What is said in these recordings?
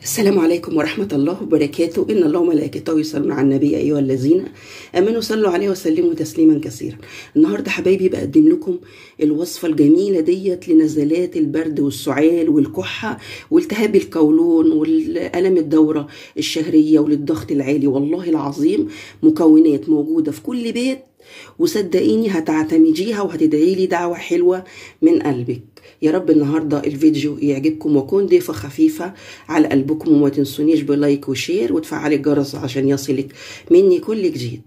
السلام عليكم ورحمة الله وبركاته إن الله وملائكته يصلون على النبي أيها الذين آمنوا صلوا عليه وسلموا تسليما كثيرا النهاردة حبايبي بقدم لكم الوصفة الجميلة ديت لنزلات البرد والسعال والكحة والتهاب القولون والألم الدورة الشهرية وللضغط العالي والله العظيم مكونات موجودة في كل بيت وصدقيني هتعتمديها وهتدعي لي دعوة حلوة من قلبك يا رب النهارده الفيديو يعجبكم واكون ضيفة خفيفة على قلبكم وما تنسونيش بلايك وشير وتفعلي الجرس عشان يصلك مني كل جديد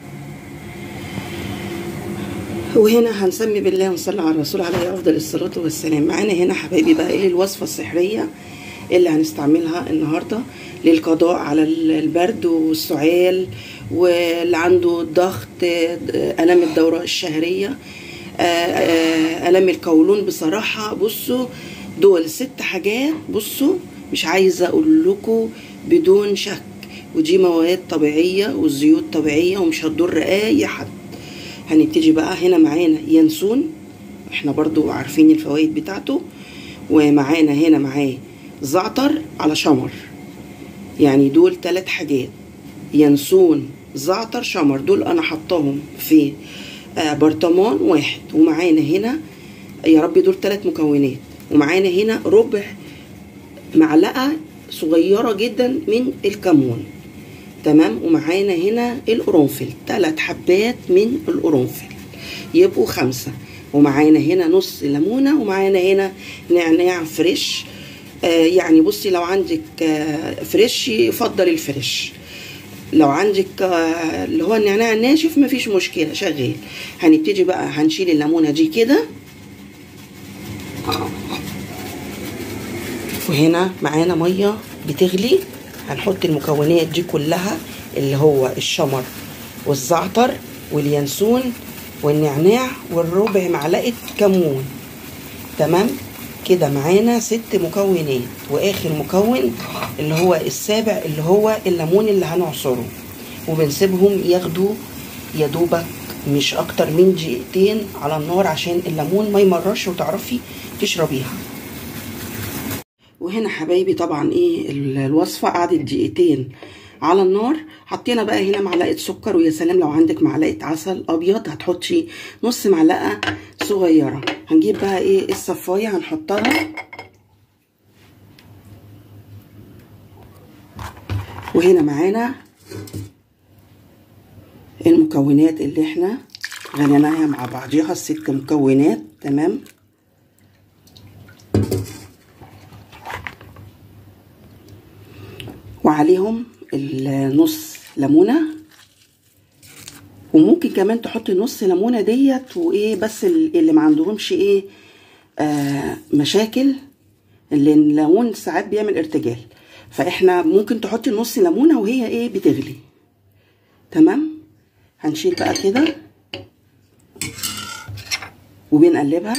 وهنا هنسمي بالله ونصلي على الرسول عليه افضل الصلاه والسلام معانا هنا حبايبي بقى ايه الوصفه السحريه اللي هنستعملها النهارده للقضاء على البرد والسعال واللي عنده ضغط الم الدوره الشهريه الم القولون بصراحه بصوا دول ست حاجات بصوا مش عايزه اقول لكم بدون شك ودي مواد طبيعيه والزيوت طبيعيه ومش هتضر اي حد هنبتدي بقى هنا معانا ينسون احنا برضو عارفين الفوائد بتاعته ومعانا هنا معاه زعتر على شمر يعني دول ثلاث حاجات ينسون زعتر شمر دول انا حطاهم في برطمان واحد ومعانا هنا يا رب دول ثلاث مكونات ومعانا هنا ربع معلقه صغيره جدا من الكمون تمام ومعانا هنا القرنفل ثلاث حبات من القرنفل يبقوا خمسة ومعانا هنا نص ليمونة ومعانا هنا نعناع فريش آه يعني بصي لو عندك آه فريش يفضل الفريش لو عندك آه اللي هو النعناع الناشف مفيش مشكلة شغال هنبتدي بقى هنشيل الليمونة دي كده وهنا معانا مية بتغلي هنحط المكونات دي كلها اللي هو الشمر والزعتر واليانسون والنعناع والربع معلقه كمون تمام كده معانا ست مكونات واخر مكون اللي هو السابع اللي هو الليمون اللي هنعصره وبنسيبهم ياخدوا يا دوبك مش اكتر من دقيقتين على النار عشان الليمون ما يمررش وتعرفي تشربيها وهنا حبايبي طبعا ايه الوصفه قعدت دقيقتين على النار حطينا بقى هنا معلقه سكر ويا سلام لو عندك معلقه عسل ابيض هتحطي نص معلقه صغيره هنجيب بقى ايه الصفايه هنحطها وهنا معانا المكونات اللي احنا غليناها مع بعضيها الست مكونات تمام وعليهم النص ليمونه وممكن كمان تحطي نص ليمونه ديت وايه بس اللي ما عندهمش ايه آه مشاكل اللي الليمون ساعات بيعمل ارتجال فاحنا ممكن تحطي نص ليمونه وهي ايه بتغلي تمام هنشيل بقى كده وبنقلبها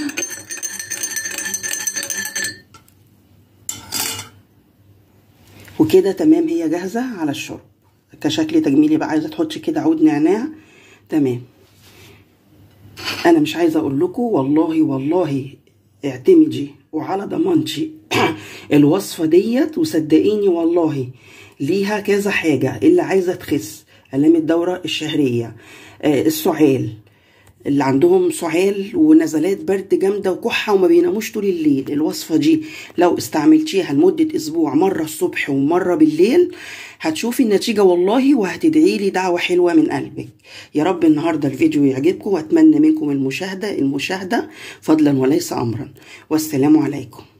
وكده تمام هي جاهزة على الشرب كشكل تجميلي بقى عايزة تحطي كده عود نعناع تمام انا مش عايزة اقول لكم والله والله اعتمدي وعلى ضمانتي الوصفة ديت وصدقيني والله ليها كذا حاجة اللي عايزة تخس الام الدورة الشهرية آه السعال اللي عندهم سعال ونزلات برد جامدة وكحة وما بيناموش طول الليل الوصفة دي لو استعملتيها لمدة أسبوع مرة الصبح ومرة بالليل هتشوفي النتيجة والله وهتدعي لي دعوة حلوة من قلبك يا رب النهاردة الفيديو يعجبكم وأتمنى منكم المشاهدة المشاهدة فضلا وليس أمرا والسلام عليكم